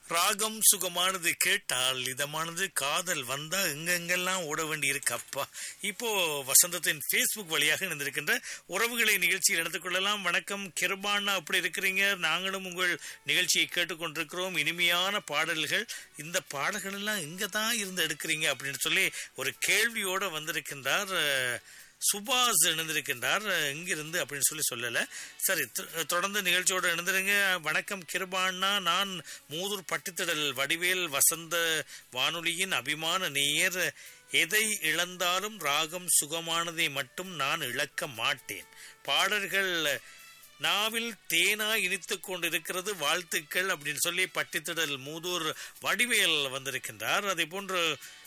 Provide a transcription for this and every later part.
ராகம் சுகமானது கேட்டால் இதமானது காதல் வந்தா எங்கெங்கெல்லாம் ஓட வேண்டி இருக்கு அப்பா இப்போ வசந்தத்தின் ஃபேஸ்புக் வழியாக இணைந்திருக்கின்ற உறவுகளை நிகழ்ச்சியில் எடுத்துக் கொள்ளலாம் வணக்கம் கிருபானா அப்படி இருக்கிறீங்க நாங்களும் உங்கள் நிகழ்ச்சியை கேட்டுக்கொண்டிருக்கிறோம் இனிமையான பாடல்கள் இந்த பாடல்கள் எல்லாம் எங்க தான் இருந்து எடுக்கிறீங்க அப்படின்னு சொல்லி ஒரு கேள்வியோட வந்திருக்கின்றார் அஹ், சுபாஷ் இணைந்திருக்கின்றார் எங்கிருந்து அப்படின்னு சொல்லி சொல்லல சரி தொ- தொடர்ந்து நிகழ்ச்சியோட இணைந்திருங்க வணக்கம் கிருபாண்ணா நான் மூதூர் பட்டித்திடல் வடிவேல் வசந்த வானொலியின் அபிமான நேயர் எதை இழந்தாலும் ராகம் சுகமானதை மட்டும் நான் இழக்க மாட்டேன் பாடல்கள் நாவில் தேனா இனித்துக் கொண்டிருக்கிறது வாழ்த்துக்கள் அப்படின்னு சொல்லி பட்டித்திடல் மூதூர் வடிவேல் வந்திருக்கின்றார் அதே போன்று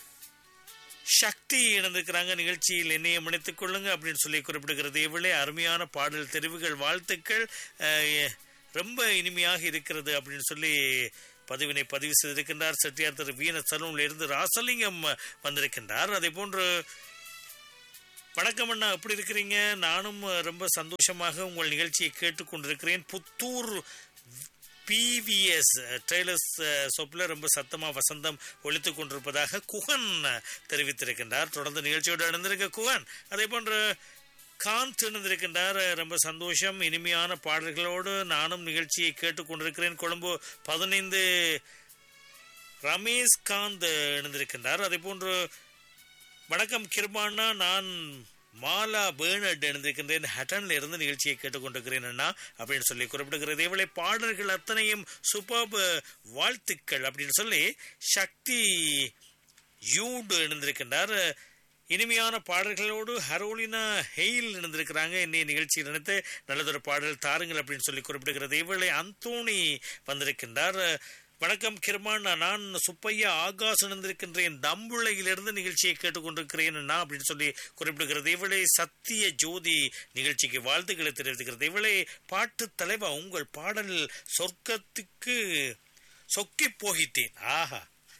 சக்தி இணைந்திருக்கிறாங்க நிகழ்ச்சியில் என்னைய இணைத்துக் கொள்ளுங்க அப்படின்னு சொல்லி குறிப்பிடுகிறது இவளே அருமையான பாடல் தெரிவுகள் வாழ்த்துக்கள் அஹ், ரொம்ப இனிமையாக இருக்கிறது அப்படின்னு சொல்லி பதிவினை பதிவு செய்திருக்கின்றார் செட்டியார் திரு வீண சலூன்ல இருந்து ராசலிங்கம் வந்திருக்கின்றார் அதே போன்று வணக்கம் அண்ணா எப்படி இருக்கிறீங்க நானும் ரொம்ப சந்தோஷமாக உங்கள் நிகழ்ச்சியை கேட்டுக்கொண்டிருக்கிறேன் புத்தூர் பிவிஎஸ் ட்ரெய்லர்ஸ் சொப்பில் ரொம்ப சத்தமா வசந்தம் ஒழித்துக் கொண்டிருப்பதாக குகன் தெரிவித்திருக்கின்றார் தொடர்ந்து நிகழ்ச்சியோடு இணைந்திருக்க குகன் அதே போன்று காந்த் இணைந்திருக்கின்றார் ரொம்ப சந்தோஷம் இனிமையான பாடல்களோடு நானும் நிகழ்ச்சியை கேட்டுக்கொண்டிருக்கிறேன் கொழும்பு பதினைந்து ரமேஷ் காந்த் இணைந்திருக்கின்றார் அதே போன்று வணக்கம் கிருபானா நான் மாலா பேர்னட் இணைந்திருக்கின்றேன் ஹட்டன்ல இருந்து நிகழ்ச்சியை கேட்டுக்கொண்டிருக்கிறேன் அண்ணா அப்படின்னு சொல்லி குறிப்பிடுகிறது இவளை பாடல்கள் அத்தனையும் சூப்பர் வாழ்த்துக்கள் அப்படின்னு சொல்லி சக்தி யூடு இணைந்திருக்கின்றார் இனிமையான பாடல்களோடு ஹரோலினா ஹெயில் இணைந்திருக்கிறாங்க என்னைய நிகழ்ச்சியில் நினைத்து நல்லதொரு பாடல் தாருங்கள் அப்படின்னு சொல்லி குறிப்பிடுகிறது இவளை அந்தோணி வந்திருக்கின்றார் வணக்கம் கிருமான் நான் சுப்பையா ஆகாஷ் இணைந்திருக்கின்றேன் தம்புளையிலிருந்து நிகழ்ச்சியை கேட்டுக்கொண்டிருக்கிறேன் நான் அப்படின்னு சொல்லி குறிப்பிடுகிறது இவளை சத்திய ஜோதி நிகழ்ச்சிக்கு வாழ்த்துக்களை தெரிவிக்கிறது இவளை பாட்டு தலைவா உங்கள் பாடல் சொர்க்கத்துக்கு சொக்கி போகிட்டேன் ஆஹா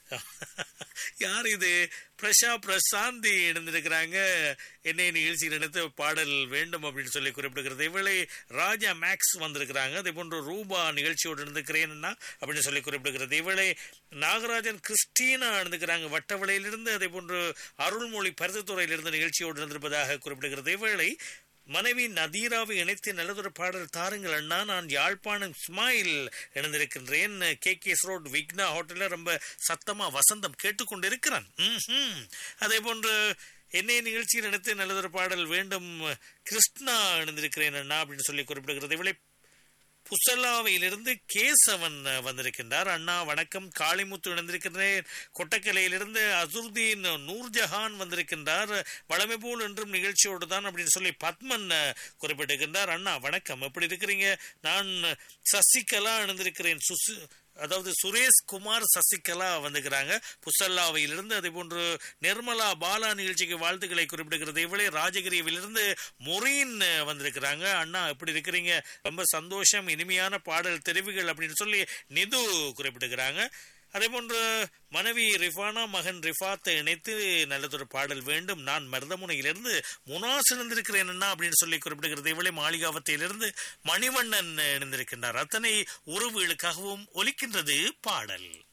யார் இது பிரஷா பிரசாந்தி இணைந்திருக்கிறாங்க என்னை நிகழ்ச்சியில் நினைத்து பாடல் வேண்டும் அப்படின்னு சொல்லி குறிப்பிடுகிறது இவளை ராஜா மேக்ஸ் வந்திருக்கிறாங்க அதே போன்று ரூபா நிகழ்ச்சியோடு இருந்திருக்கிறேன்னா அப்படின்னு சொல்லி குறிப்பிடுகிறது இவளை நாகராஜன் கிறிஸ்டீனா இருந்திருக்கிறாங்க வட்டவளையிலிருந்து அதே போன்று அருள்மொழி பருத்தத்துறையிலிருந்து நிகழ்ச்சியோடு இருந்திருப்பதாக குறிப்பிடுகிறது இவளை மனைவி நதீராவை இணைத்து நல்லதொரு பாடல் தாருங்கள் அண்ணா நான் யாழ்ப்பாணம் ஸ்மைல் இணைந்திருக்கின்றேன் கே கேஸ் ரோட் விக்னா ஹோட்டல்ல ரொம்ப சத்தமா வசந்தம் கேட்டுக்கொண்டிருக்கிறான் ம்ஹும். அதே போன்று என்னை நிகழ்ச்சியில் இணைத்து நல்லதொரு பாடல் வேண்டும் கிருஷ்ணா இணைந்திருக்கிறேன் அண்ணா அப்படின்னு சொல்லி குறிப்பிடுகிறது இவளை புசல்லாவையிலிருந்து கேசவன் வந்திருக்கின்றார் அண்ணா வணக்கம் காளிமுத்து இணைந்திருக்கின்றேன் கொட்டக்கலையிலிருந்து அசுர்தீன் நூர்ஜஹான் வந்திருக்கின்றார் வளமை போல் என்றும் நிகழ்ச்சியோடு தான் அப்படின்னு சொல்லி பத்மன் குறிப்பிட்டிருக்கின்றார் அண்ணா வணக்கம் எப்படி இருக்கிறீங்க நான் சசிகலா இணைந்திருக்கிறேன் சுசு அதாவது சுரேஷ் குமார் சசிகலா வந்துக்கிறாங்க புசல்லாவையிலிருந்து அதே போன்று நிர்மலா பாலா நிகழ்ச்சிக்கு வாழ்த்துக்களை குறிப்பிடுகிறது இவளே ராஜகிரியிலிருந்து மொரீன் வந்திருக்கிறாங்க அண்ணா எப்படி இருக்கிறீங்க ரொம்ப சந்தோஷம் இனிமையான பாடல் தெரிவுகள் அப்படின்னு சொல்லி நிது குறிப்பிடுகிறாங்க அதே போன்று மனைவி ரிஃபானா மகன் ரிஃபாத்தை இணைத்து நல்லதொரு பாடல் வேண்டும் நான் மருதமுனையிலிருந்து முனாஸ் இணைந்திருக்கிறேன் அண்ணா அப்படின்னு சொல்லி குறிப்பிடுகிறது இவளை மாளிகாவத்தையிலிருந்து மணிவண்ணன் இணைந்திருக்கின்றார் அத்தனை உறவுகளுக்காகவும் ஒலிக்கின்றது பாடல்